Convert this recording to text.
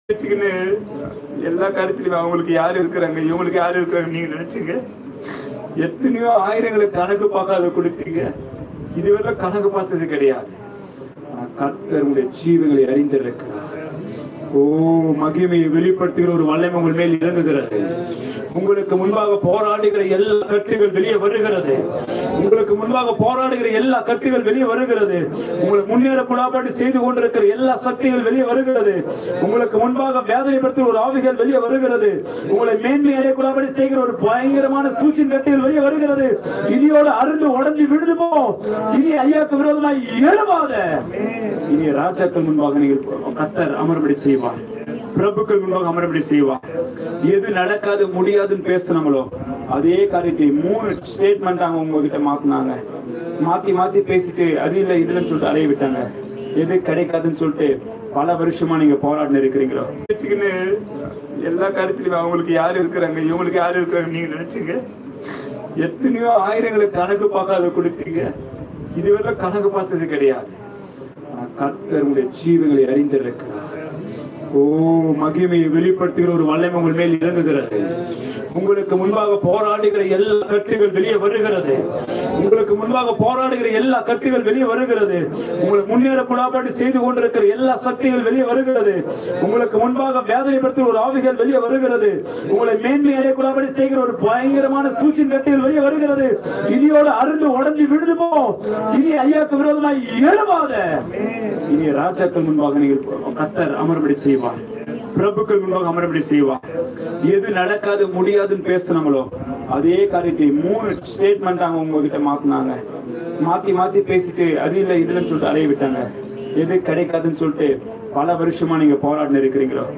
பேசிக்கின்னு எல்லா காரியத்திலும் அவங்களுக்கு யார் இருக்கிறாங்க இவங்களுக்கு யார் இருக்கிறாங்க நீங்க நினைச்சீங்க எத்தனையோ ஆயிரங்களுக்கு கணக்கு பார்க்காத கொடுத்தீங்க இதுவரை கணக்கு பார்த்தது கிடையாது ஆனா கர்த்தர் உடைய ஜீவங்களை அறிந்திருக்கிறார் ஓ மகிமையை வெளிப்படுத்துகிற ஒரு வல்லமை உங்கள் மேல் இறங்குகிறது உங்களுக்கு முன்பாக போராடுகிற எல்லா கட்டுகள் வெளியே வருகிறது உங்களுக்கு முன்பாக போராடுகிற எல்லா கட்டுகள் வெளியே வருகிறது உங்களை முன்னேறக்கூடாது செய்து கொண்டிருக்கிற எல்லா சக்திகள் வெளியே வருகிறது உங்களுக்கு முன்பாக வேதனைப்படுத்துகிற ஒரு ஆவிகள் வெளியே வருகிறது உங்களை மேன்மை அடையக்கூடாது செய்கிற ஒரு பயங்கரமான சூழ்ச்சியின் கட்டுகள் வெளியே வருகிறது இனியோடு அருந்து உடஞ்சி விழுதுமோ இனி ஐயாக்கு விரோதமாய் எழுவாத இனி ராஜாக்கள் முன்பாக நீங்கள் கத்தர் அமர்படி செய்வார் பிரபுக்கள் முன்பாக அமர்படி செய்வார் எது நடக்காது முடியாதுன்னு பேசுனாங்களோ அதே காரியத்தை மூணு ஸ்டேட்மெண்ட் அவங்க உங்ககிட்ட மாத்தினாங்க மாத்தி மாத்தி பேசிட்டு அது இல்ல இதுலன்னு சொல்லிட்டு அலைய விட்டாங்க எது கிடைக்காதுன்னு சொல்லிட்டு பல வருஷமா நீங்க போராடின இருக்கிறீங்களோ பேசிக்கின்னு எல்லா காரியத்திலும் அவங்களுக்கு யார் இருக்கிறாங்க இவங்களுக்கு யார் இருக்கிறாங்க நீங்க நினைச்சீங்க எத்தனையோ ஆயிரங்களுக்கு கணக்கு பார்க்காத கொடுத்தீங்க இதுவரை கணக்கு பார்த்தது கிடையாது ஆனா கர்த்தர் உடைய ஜீவங்களை அறிந்திருக்கிறார் ஓ மகிமையை வெளிப்படுத்துகிற ஒரு வல்லமை உங்கள் மேல் இறங்குகிறது உங்களுக்கு முன்பாக போராடுகிற எல்லா கட்டுகள் வெளியே வருகிறது உங்களுக்கு முன்பாக போராடுகிற எல்லா கட்டுகள் வெளியே வருகிறது உங்களை முன்னேறக்கூடாது செய்து கொண்டிருக்கிற எல்லா சக்திகள் வெளியே வருகிறது உங்களுக்கு முன்பாக வேதனைப்படுத்துகிற ஒரு ஆவிகள் வெளியே வருகிறது உங்களை மேன்மை அடையக்கூடாது செய்கிற ஒரு பயங்கரமான சூழ்ச்சியின் கட்டுகள் வெளியே வருகிறது இனியோடு அருந்து உடஞ்சி விழுதுமோ இனி ஐயாக்கு விரோதமாய் எழுவாத இனி ராஜாக்கள் முன்பாக நீங்கள் கத்தர் அமர்படி செய்வார் பிரபுக்கள் முன்பாக அமர்படி செய்வார் எது நடக்காது முடியாதுன்னு பேசுனாங்களோ அதே காரியத்தை மூணு ஸ்டேட்மெண்ட் அவங்க உங்ககிட்ட மாத்தினாங்க மாத்தி மாத்தி பேசிட்டு அது இல்ல இதுலன்னு சொல்லிட்டு அலைய விட்டாங்க எது கிடைக்காதுன்னு சொல்லிட்டு பல வருஷமா நீங்க போராடின இருக்கிறீங்களோ